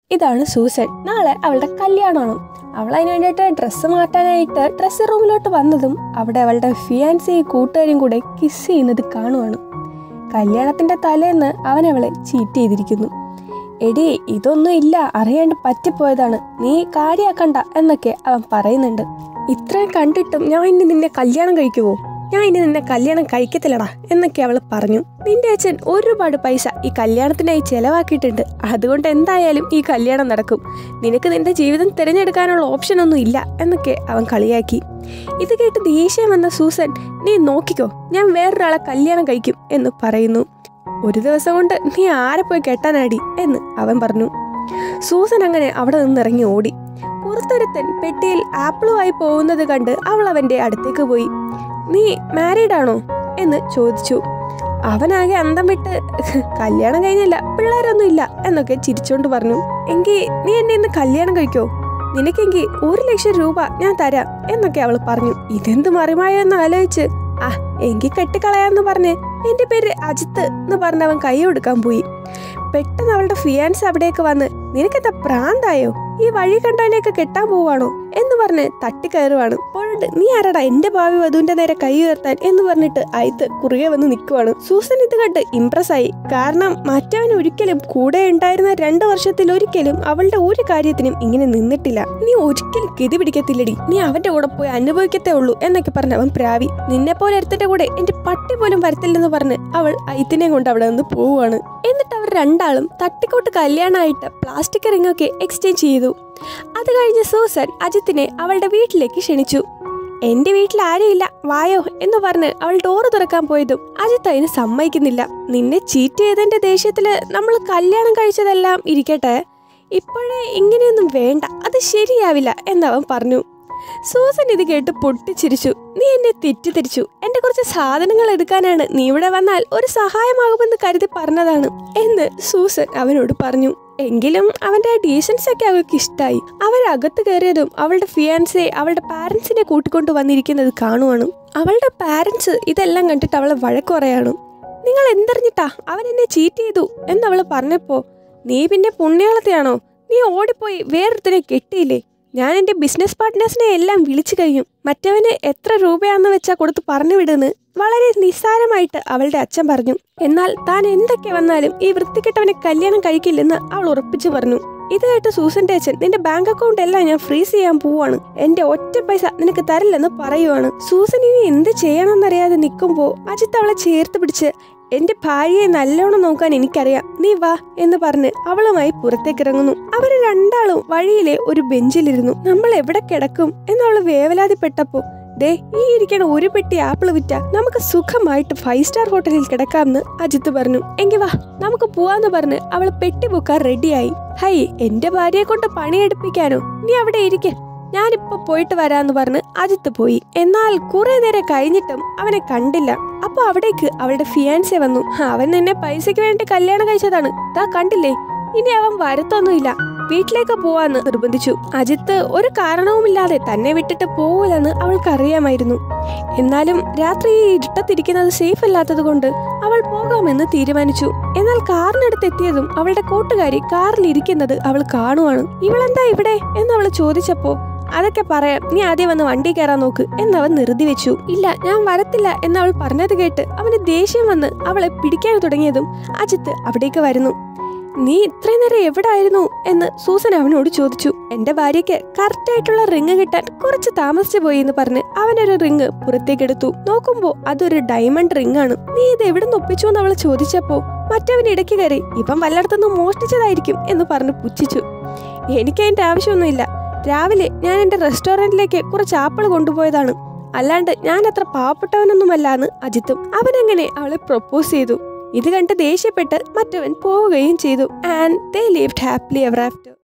ഇതാണ് സൂസൻ നാളെ അവളുടെ കല്യാണമാണ് അവൾ അതിന് വേണ്ടിയിട്ട് ഡ്രസ്സ് മാറ്റാനായിട്ട് ഡ്രസ്സ് റൂമിലോട്ട് വന്നതും അവിടെ അവളുടെ ഫിയാൻസിയും കൂട്ടുകാരും കൂടെ കിസ് ചെയ്യുന്നത് കാണുവാണ് കല്യാണത്തിന്റെ തലേന്ന് അവൻ അവളെ ചീറ്റ് ചെയ്തിരിക്കുന്നു എടി ഇതൊന്നും ഇല്ല അറിയാണ്ട് പറ്റിപ്പോയതാണ് നീ കാര്യാക്കണ്ട എന്നൊക്കെ അവൻ പറയുന്നുണ്ട് ഇത്രയും കണ്ടിട്ടും ഞാൻ ഇനി നിന്നെ കല്യാണം കഴിക്കുവോ ഞാൻ ഇനി നിന്നെ കല്യാണം കഴിക്കത്തില്ലടാ എന്നൊക്കെ അവൾ പറഞ്ഞു നിന്റെ അച്ഛൻ ഒരുപാട് പൈസ ഈ കല്യാണത്തിനായി ചെലവാക്കിയിട്ടുണ്ട് അതുകൊണ്ട് എന്തായാലും ഈ കല്യാണം നടക്കും നിനക്ക് നിന്റെ ജീവിതം തിരഞ്ഞെടുക്കാനുള്ള ഓപ്ഷൻ ഒന്നും ഇല്ല എന്നൊക്കെ അവൻ കളിയാക്കി ഇത് കേട്ട് ദേഷ്യം വന്ന സൂസൻ നീ നോക്കിക്കോ ഞാൻ വേറൊരാളെ കല്യാണം കഴിക്കും എന്ന് പറയുന്നു ഒരു ദിവസം കൊണ്ട് നീ ആരെ പോയി കെട്ടാനാടി എന്ന് അവൻ പറഞ്ഞു സൂസൻ അങ്ങനെ അവിടെ നിന്ന് ഇറങ്ങി ഓടി പുറത്തൊരുത്തൻ പെട്ടിയിൽ ആപ്പിളുമായി പോകുന്നത് കണ്ട് അവൾ അവന്റെ അടുത്തേക്ക് പോയി നീ മാരീഡ് ആണോ എന്ന് ചോദിച്ചു അവനാകെ അന്തം വിട്ട് കല്യാണം കഴിഞ്ഞില്ല പിള്ളേരൊന്നും ഇല്ല എന്നൊക്കെ ചിരിച്ചോണ്ട് പറഞ്ഞു എങ്കിൽ നീ എന്നെ ഇന്ന് കല്യാണം കഴിക്കോ നിനക്കെങ്കിൽ ഒരു ലക്ഷം രൂപ ഞാൻ തരാം എന്നൊക്കെ അവൾ പറഞ്ഞു ഇതെന്ത് മറിമായോ എന്ന് ആലോചിച്ച് ആ എങ്കിൽ കെട്ടിക്കളയാന്ന് പറഞ്ഞ് എന്റെ പേര് അജിത്ത് എന്ന് പറഞ്ഞ് അവൻ കൈ കൊടുക്കാൻ പോയി പെട്ടെന്ന് അവളുടെ ഫിയാൻസ് അവിടേക്ക് വന്ന് നിനക്കെന്താ പ്രാന്തായോ ഈ വഴി കണ്ടവനെയൊക്കെ കെട്ടാൻ പോവാണോ എന്ന് പറഞ്ഞ് തട്ടിക്കയറുവാണ് അപ്പോഴുണ്ട് നീ ആരടാ എന്റെ ഭാവി വധുവിന്റെ നേരെ കൈ ഉയർത്താൻ എന്ന് പറഞ്ഞിട്ട് അയത്ത് കുറുകെ വന്ന് നിൽക്കുവാണ് സൂസൻ ഇത് കണ്ട് ഇംപ്രസ് ആയി കാരണം മറ്റവൻ ഒരിക്കലും കൂടെ ഉണ്ടായിരുന്ന രണ്ട് വർഷത്തിൽ ഒരിക്കലും അവളുടെ ഒരു കാര്യത്തിനും ഇങ്ങനെ നിന്നിട്ടില്ല നീ ഒരിക്കലും ഗതി പിടിക്കത്തില്ലടി നീ അവന്റെ കൂടെ പോയി അനുഭവിക്കത്തേ ഉള്ളൂ എന്നൊക്കെ പറഞ്ഞ് അവൻ പ്രാവി നിന്നെ പോലെ ഒരുത്തന്റെ കൂടെ എന്റെ പട്ടി പോലും വരത്തില്ലെന്ന് പറഞ്ഞ് അവൾ അയത്തിനെ കൊണ്ട് അവിടെ നിന്ന് പോവുകയാണ് എന്നിട്ട് അവർ രണ്ടാളും തട്ടിക്കോട്ട് കല്യാണമായിട്ട് പ്ലാസ്റ്റിക് റിങ്ങൊക്കെ എക്സ്ചേഞ്ച് ചെയ്തു അത് കഴിഞ്ഞ് സൂസൻ അജിത്തിനെ അവളുടെ വീട്ടിലേക്ക് ക്ഷണിച്ചു എന്റെ വീട്ടിൽ ആരുമില്ല വായോ എന്ന് പറഞ്ഞ് അവൾ ഡോറ് തുറക്കാൻ പോയതും അജിത്ത് അതിന് സമ്മതിക്കുന്നില്ല നിന്നെ ചീറ്റ് ചെയ്തതിന്റെ ദേഷ്യത്തില് നമ്മൾ കല്യാണം കഴിച്ചതെല്ലാം ഇരിക്കട്ടെ ഇപ്പോഴേ ഇങ്ങനെയൊന്നും വേണ്ട അത് ശരിയാവില്ല എന്നവൻ പറഞ്ഞു സൂസൻ ഇത് കേട്ട് പൊട്ടിച്ചിരിച്ചു നീ എന്നെ തെറ്റിദ്ധരിച്ചു എന്റെ കുറച്ച് സാധനങ്ങൾ എടുക്കാനാണ് നീ ഇവിടെ വന്നാൽ ഒരു സഹായമാകുമെന്ന് കരുതി പറഞ്ഞതാണ് എന്ന് സൂസൻ അവനോട് പറഞ്ഞു എങ്കിലും അവന്റെ ഡീസൻസ് ഒക്കെ അവൾക്ക് ഇഷ്ടായി അവരകത്ത് കയറിയതും അവളുടെ ഫിയാൻസെ അവളുടെ പാരന്റ്സിനെ കൂട്ടിക്കൊണ്ട് വന്നിരിക്കുന്നത് കാണുവാണ് അവളുടെ പാരന്റ്സ് ഇതെല്ലാം കണ്ടിട്ട് അവളെ വഴക്ക് പറയാണ് നിങ്ങൾ എന്തറിഞ്ഞിട്ടാ അവൻ എന്നെ ചീറ്റ് ചെയ്തു എന്നവള് പറഞ്ഞപ്പോ നീ പിന്നെ പുണ്യാളത്തെയാണോ നീ ഓടിപ്പോയി വേറൊരുത്തനെ കെട്ടിയില്ലേ ഞാൻ എൻ്റെ ബിസിനസ് പാർട്ട്നേഴ്സിനെ എല്ലാം വിളിച്ചു കഴിഞ്ഞു മറ്റവന് എത്ര രൂപയാന്ന് വെച്ചാ കൊടുത്ത് പറഞ്ഞു വിടുന്ന് വളരെ നിസ്സാരമായിട്ട് അവളുടെ അച്ഛൻ പറഞ്ഞു എന്നാൽ താൻ എന്തൊക്കെ വന്നാലും ഈ വൃത്തികെട്ടവനെ കല്യാണം കഴിക്കില്ലെന്ന് അവൾ ഉറപ്പിച്ചു പറഞ്ഞു ഇത് കേട്ട് സൂസന്റെ അച്ഛൻ നിന്റെ ബാങ്ക് അക്കൗണ്ട് എല്ലാം ഞാൻ ഫ്രീസ് ചെയ്യാൻ പോവാണ് എന്റെ ഒറ്റ പൈസ നിനക്ക് തരില്ലെന്ന് പറയുവാണ് സൂസൻ ഇനി എന്ത് ചെയ്യണമെന്നറിയാതെ നിൽക്കുമ്പോ അജിത്ത് അവളെ ചേർത്ത് പിടിച്ച് എന്റെ ഭാര്യയെ നല്ലോണം നോക്കാൻ എനിക്കറിയാം നീ വാ എന്ന് പറഞ്ഞ് അവളുമായി പുറത്തേക്കിറങ്ങുന്നു അവര് രണ്ടാളും വഴിയിലെ ഒരു ബെഞ്ചിലിരുന്നു നമ്മൾ എവിടെ കിടക്കും എന്നവള് വേവലാതിപ്പെട്ടപ്പോ ദേ ഈ ഇരിക്കണ ഒരു പെട്ടി ആപ്പിൾ വിറ്റ നമുക്ക് സുഖമായിട്ട് ഫൈവ് സ്റ്റാർ ഹോട്ടലിൽ കിടക്കാമെന്ന് അജിത്ത് പറഞ്ഞു എങ്കി വാ നമുക്ക് പോവാന്ന് പറഞ്ഞ് അവള് പെട്ടി പൊക്കാൻ റെഡിയായി ഹൈ എന്റെ ഭാര്യയെ കൊണ്ട് പണിയെടുപ്പിക്കാനോ നീ അവിടെ ഇരിക്കെ ഞാനിപ്പോ പോയിട്ട് വരാന്ന് പറഞ്ഞ് അജിത്ത് പോയി എന്നാൽ കുറെ നേരം കഴിഞ്ഞിട്ടും അവനെ കണ്ടില്ല അപ്പൊ അവിടേക്ക് അവളുടെ ഫിയാൻസെ വന്നു അവൻ നിന്നെ പൈസയ്ക്ക് വേണ്ടി കല്യാണം കഴിച്ചതാണ് താ കണ്ടില്ലേ ഇനി അവൻ വരത്തൊന്നുമില്ല വീട്ടിലേക്ക് പോവാന്ന് നിർബന്ധിച്ചു അജിത്ത് ഒരു കാരണവുമില്ലാതെ തന്നെ വിട്ടിട്ട് പോവില്ലെന്ന് അവൾക്കറിയാമായിരുന്നു എന്നാലും രാത്രി ഈ ഇരുട്ടത്തിരിക്കുന്നത് സേഫ് അല്ലാത്തത് കൊണ്ട് അവൾ പോകാമെന്ന് തീരുമാനിച്ചു എന്നാൽ കാറിനടുത്ത് എത്തിയതും അവളുടെ കൂട്ടുകാരി കാറിൽ ഇരിക്കുന്നത് അവൾ കാണുവാണ് ഇവളെന്താ ഇവിടെ എന്ന് അവൾ ചോദിച്ചപ്പോ അതൊക്കെ പറയാം നീ ആദ്യം വന്ന് വണ്ടി കയറാൻ നോക്ക് എന്നവൻ നിർത്തി വെച്ചു ഇല്ല ഞാൻ വരത്തില്ല എന്ന് അവൾ പറഞ്ഞത് കേട്ട് അവന് ദേഷ്യം വന്ന് അവളെ പിടിക്കാൻ തുടങ്ങിയതും അജിത്ത് അവിടേക്ക് വരുന്നു നീ ഇത്രയും നേരം എവിടെ ആയിരുന്നു എന്ന് സൂസൻ അവനോട് ചോദിച്ചു എന്റെ ഭാര്യയ്ക്ക് കറക്റ്റ് ആയിട്ടുള്ള റിങ് കിട്ടാൻ കുറച്ച് താമസിച്ചു പോയി എന്ന് പറഞ്ഞ് അവനൊരു റിങ് പുറത്തേക്കെടുത്തു നോക്കുമ്പോ അതൊരു ഡയമണ്ട് റിങ് ആണ് നീ ഇത് എവിടെ നിന്ന് ഒപ്പിച്ചു എന്ന് അവൾ ചോദിച്ചപ്പോ മറ്റവൻ ഇടയ്ക്ക് കയറി ഇപ്പം വല്ലയിടത്തുനിന്ന് മോഷ്ടിച്ചതായിരിക്കും എന്ന് പറഞ്ഞ് പുച്ഛിച്ചു എനിക്ക് അതിന്റെ ആവശ്യമൊന്നുമില്ല രാവിലെ ഞാൻ എന്റെ റെസ്റ്റോറന്റിലേക്ക് കുറച്ച് ആപ്പിൾ കൊണ്ടുപോയതാണ് അല്ലാണ്ട് ഞാൻ അത്ര പാവപ്പെട്ടവനൊന്നുമല്ല എന്ന് അജിത്തും അവനങ്ങനെ അവളെ പ്രൊപ്പോസ് ചെയ്തു ഇത് കണ്ട് ദേഷ്യപ്പെട്ട് മറ്റവൻ പോവുകയും ചെയ്തു and they lived happily ever after